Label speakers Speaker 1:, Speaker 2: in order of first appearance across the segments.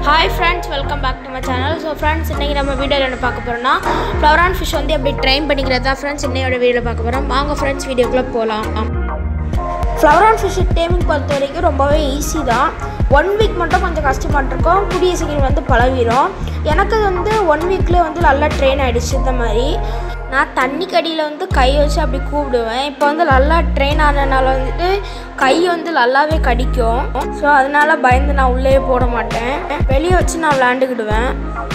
Speaker 1: hi friends welcome back to my channel so friends இன்றைக்கி நம்ம வீடியோவில் என்ன பார்க்க போகிறோம்னா ஃப்ளவர் ஆன் ஃபிஷ் வந்து எப்படி ட்ரைன் பண்ணிக்கிறது தான் ஃப்ரெண்ட்ஸ் இன்னையோட வீடியோவில் பார்க்க போகிறோம் வாங்க ஃப்ரெண்ட்ஸ் வீடியோக்குள்ளே போகலாம் ஃப்ளவர் ஆன் ஃபிஷ் டேமிங் பொறுத்த வரைக்கும் ரொம்பவே ஈஸி தான் ஒன் வீக் மட்டும் கொஞ்சம் கஷ்டமாட்டு இருக்கும் கூடிய சீக்கிரம் வந்து பழகிரும் எனக்கு வந்து ஒன் வீக்லேயே வந்து நல்லா ட்ரெயின் ஆகிடுச்சு இந்த மாதிரி நான் தண்ணி கடியில் வந்து கை வச்சு அப்படி கூப்பிடுவேன் இப்போ வந்து நல்லா ட்ரெயின் ஆனதுனால வந்துட்டு கை வந்து நல்லாவே கடிக்கும் ஸோ அதனால பயந்து நான் உள்ளே போட மாட்டேன் வெளியே வச்சு நான் விளாண்டுக்கிடுவேன்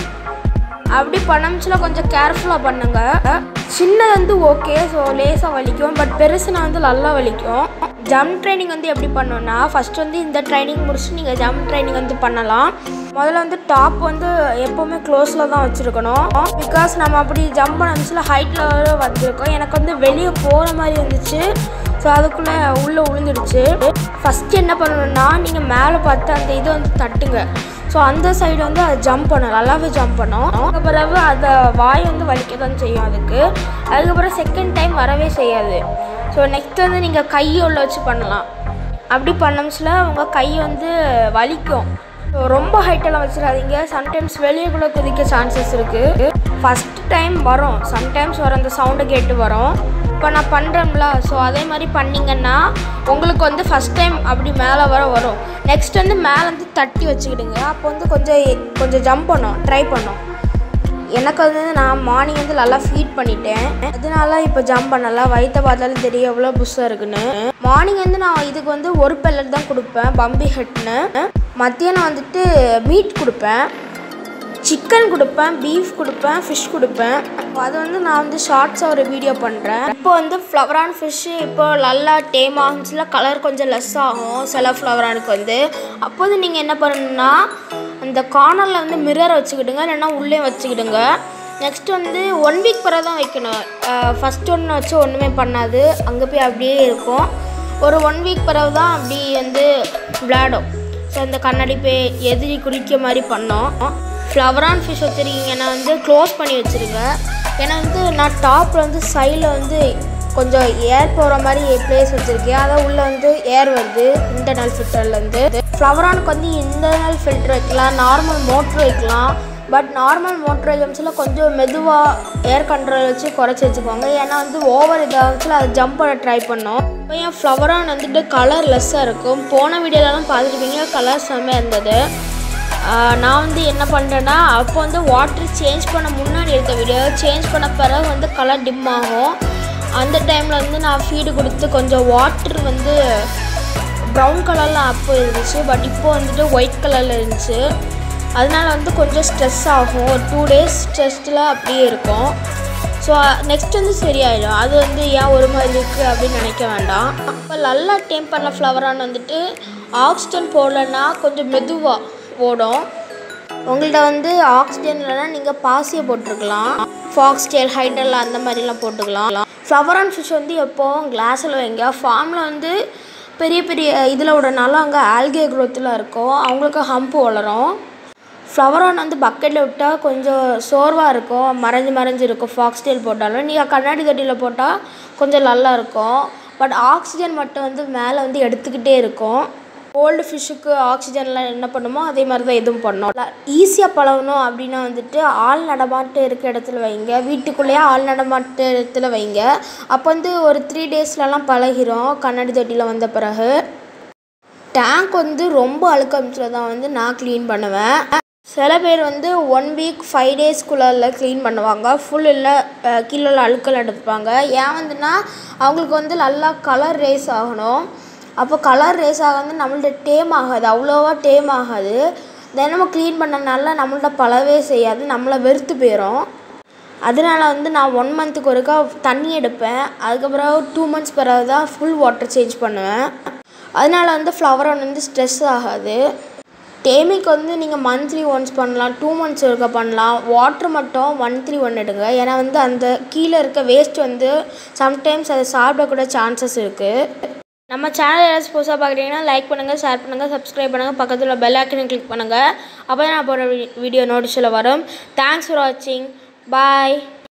Speaker 1: அப்படி பண்ணமுச்சுல கொஞ்சம் கேர்ஃபுல்லாக பண்ணுங்க சின்னது வந்து ஓகே ஸோ லேசாக வலிக்கும் பட் பெருசுனா வந்து நல்லா வலிக்கும் ஜம்ப் ட்ரைனிங் வந்து எப்படி பண்ணணும்னா ஃபஸ்ட் வந்து இந்த ட்ரைனிங் முடிச்சுட்டு நீங்கள் ஜம்ப் ட்ரைனிங் வந்து பண்ணலாம் முதல்ல வந்து டாப் வந்து எப்போவுமே க்ளோஸில் தான் வச்சுருக்கணும் பிகாஸ் நம்ம அப்படி ஜம்ப் பண்ண ஹைட்டில் வந்திருக்கோம் எனக்கு வந்து வெளியே போகிற மாதிரி இருந்துச்சு ஸோ அதுக்குள்ளே உள்ளே விழுந்துடுச்சு ஃபஸ்ட்டு என்ன பண்ணணும்னா நீங்கள் மேலே பார்த்து அந்த இதை வந்து தட்டுங்க ஸோ அந்த சைடு வந்து அது ஜம்ப் பண்ணும் நல்லாவே ஜம்ப் பண்ணும் அதுக்கு பிறகு அதை வாய் வந்து வலிக்க தான் செய்யும் அதுக்கு அதுக்கப்புறம் செகண்ட் டைம் வரவே செய்யாது ஸோ நெக்ஸ்ட் வந்து நீங்கள் கையை உள்ள வச்சு பண்ணலாம் அப்படி பண்ணம்ஸ்ல உங்கள் கை வந்து வலிக்கும் ஸோ ரொம்ப ஹைட்டெல்லாம் வச்சிடாதீங்க சம்டைம்ஸ் வெளியே கூட குதிக்க சான்சஸ் இருக்குது ஃபஸ்ட் டைம் வரும் சம்டைம்ஸ் வர அந்த சவுண்டை கேட்டு வரும் இப்போ நான் பண்ணுறேன்ல ஸோ அதே மாதிரி பண்ணிங்கன்னா உங்களுக்கு வந்து ஃபஸ்ட் டைம் அப்படி மேலே வர வரும் நெக்ஸ்ட் வந்து மேலே வந்து தட்டி வச்சுக்கிடுங்க அப்போ வந்து கொஞ்சம் கொஞ்சம் ஜம்ப் பண்ணும் ட்ரை பண்ணும் எனக்கு வந்து நான் மார்னிங் வந்து நல்லா ஃபீட் பண்ணிட்டேன் அதனால இப்போ ஜம்ப் பண்ணலாம் வயிற்ற பார்த்தாலும் தெரியும் எவ்வளோ புஷ்ஷாக இருக்குன்னு மார்னிங் வந்து நான் இதுக்கு வந்து ஒரு பெல்லட் தான் கொடுப்பேன் பம்பி ஹெட்னு மத்தியானம் வந்துட்டு மீட் கொடுப்பேன் சிக்கன் கொடுப்பேன் பீஃப் கொடுப்பேன் ஃபிஷ் கொடுப்பேன் அது வந்து நான் வந்து ஷார்ட்ஸாக ஒரு வீடியோ பண்ணுறேன் இப்போ வந்து ஃப்ளவரான் ஃபிஷ்ஷு இப்போ நல்லா டேம் ஆகும்ல கலர் கொஞ்சம் லெஸ் ஆகும் சில ஃப்ளவரானுக்கு வந்து அப்போது நீங்கள் என்ன பண்ணணும்னா அந்த கார்னரில் வந்து மிரரை வச்சுக்கிடுங்க இல்லைன்னா உள்ளே வச்சுக்கிடுங்க நெக்ஸ்ட் வந்து ஒன் வீக் பிறகு தான் வைக்கணும் ஃபஸ்ட் ஒன்று வச்சு ஒன்றுமே பண்ணாது அங்கே போய் அப்படியே இருக்கும் ஒரு ஒன் வீக் பிறகு தான் அப்படி வந்து விளையாடும் ஸோ இந்த கண்ணாடி போய் எதிரி குளிக்க மாதிரி பண்ணோம் ஃப்ளவரான் ஃபிஷ் வச்சுருக்கீங்கன்னா வந்து க்ளோஸ் பண்ணி வச்சுருங்க ஏன்னா வந்து நான் டாப்பில் வந்து சைடில் வந்து கொஞ்சம் ஏர் போகிற மாதிரி பிளேஸ் வச்சுருக்கேன் அதான் உள்ளே வந்து ஏர் வருது இன்டர்னல் ஃபில்டர்லேருந்து ஃப்ளவரானுக்கு வந்து இன்டர்னல் ஃபில்டர் வைக்கலாம் நார்மல் மோட்ரு வைக்கலாம் பட் நார்மல் மோட்ரு ஐட்டம்ஸில் கொஞ்சம் மெதுவாக ஏர் கண்ட்ரோல் வச்சு குறைச்சி வச்சுக்கோங்க ஏன்னா வந்து ஓவர் இதாகச்சுல அது ஜம்ப் பண்ண ட்ரை பண்ணோம் இப்போ என் ஃப்ளவரான் வந்துட்டு கலர் லெஸ்ஸாக இருக்கும் போன வீடியோலலாம் பார்த்துருப்பீங்க கலர் செம்மையாக இருந்தது நான் வந்து என்ன பண்ணுறேன்னா அப்போ வந்து வாட்டர் சேஞ்ச் பண்ண முன்னாடி எடுத்த வீடியோ சேஞ்ச் பண்ண பிறகு வந்து கலர் டிம் ஆகும் அந்த டைமில் வந்து நான் ஃபீடு கொடுத்து கொஞ்சம் வாட்டர் வந்து ப்ரௌன் கலரில் அப்போ இருந்துச்சு பட் இப்போ வந்துட்டு ஒயிட் கலரில் இருந்துச்சு அதனால வந்து கொஞ்சம் ஸ்ட்ரெஸ் ஆகும் ஒரு டூ டேஸ் ஸ்ட்ரெஸ்டில் அப்படியே இருக்கும் ஸோ நெக்ஸ்ட் வந்து சரியாயிடும் அது வந்து ஏன் ஒரு மாதிரி இருக்குது அப்படின்னு நினைக்க வேண்டாம் இப்போ நல்லா டேம் பண்ண ஃப்ளவரான் வந்துட்டு ஆக்சிஜன் போடலன்னா கொஞ்சம் மெதுவாக ஓடும் உங்கள்கிட்ட வந்து ஆக்சிஜன் இல்லைனா நீங்கள் பாசியை போட்டிருக்கலாம் ஃபாக்ஸ் டேல் ஹைடல் அந்த மாதிரிலாம் போட்டுக்கலாம் ஃப்ளவர் அண்ட் ஃபிஷ் வந்து எப்போவும் கிளாஸில் வைங்க ஃபார்மில் வந்து பெரிய பெரிய இதில் விடனால அங்கே ஆல்கே க்ரோத்தில் இருக்கும் அவங்களுக்கு ஹம்ப் வளரும் ஃப்ளவர் ஆன் வந்து பக்கெட்டில் விட்டால் கொஞ்சம் சோர்வாக இருக்கும் மறைஞ்சு மறைஞ்சு இருக்கும் ஃபாக்ஸ் டெயில் போட்டாலும் நீங்கள் கண்ணாடி தொட்டியில் போட்டால் கொஞ்சம் நல்லா இருக்கும் பட் ஆக்சிஜன் மட்டும் வந்து மேலே வந்து எடுத்துக்கிட்டே இருக்கும் ஓல்டு ஃபிஷ்ஷுக்கு ஆக்சிஜன்லாம் என்ன பண்ணுமோ அதே மாதிரி தான் எதுவும் பண்ணோம் ஈஸியாக பழகணும் அப்படின்னா வந்துட்டு ஆள் நடமாட்டு இருக்க இடத்துல வைங்க வீட்டுக்குள்ளேயே ஆள் நடமாட்டு இடத்துல வைங்க அப்போ வந்து ஒரு த்ரீ டேஸ்லலாம் பழகிரும் கண்ணாடி தொட்டியில் வந்த பிறகு டேங்க் வந்து ரொம்ப அழுக்கமிச்சில் தான் வந்து நான் க்ளீன் பண்ணுவேன் சில பேர் வந்து ஒன் வீக் ஃபைவ் டேஸ்க்குள்ளே க்ளீன் பண்ணுவாங்க ஃபுல் இல்லை கீழே அழுக்கல் எடுப்பாங்க ஏன் வந்துன்னா அவங்களுக்கு வந்து நல்லா கலர் ரேஸ் ஆகணும் அப்போ கலர் ரேஸ் ஆகாது நம்மள்ட்ட டேம் ஆகாது அவ்வளோவா டேம் ஆகாது தினமும் க்ளீன் பண்ணனால நம்மள்ட்ட பழவே செய்யாது நம்மளை வெறுத்து போயிடும் அதனால வந்து நான் ஒன் மந்த்துக்கு ஒருக்கா தண்ணி எடுப்பேன் அதுக்கப்புறம் டூ மந்த்ஸ் பிறகு தான் ஃபுல் வாட்டர் சேஞ்ச் பண்ணுவேன் அதனால வந்து ஃப்ளவர் ஒன் வந்து ஸ்ட்ரெஸ் ஆகாது டேமிக்கு வந்து நீங்கள் மந்த்லி ஒன்ஸ் பண்ணலாம் டூ மந்த்ஸ் ஒருக்கா பண்ணலாம் வாட்ரு மட்டும் மந்த்லி ஒன் எடுங்க ஏன்னா வந்து அந்த கீழே இருக்க வேஸ்ட் வந்து சம்டைம்ஸ் அதை சாப்பிடக்கூட சான்சஸ் இருக்குது நம்ம சேனல் யாராச்சும் புதுசாக பார்க்குறீங்கன்னா லைக் பண்ணுங்கள் ஷேர் பண்ணுங்கள் சப்ஸ்கிரைப் பண்ணுங்கள் பக்கத்தில் பெல் ஐக்கனை கிளிக் பண்ணுங்கள் அப்போ தான் நான் போகிற வீடியோ நோட்டிஸில் வரும் தேங்க்ஸ் ஃபார் வாட்சிங் பாய்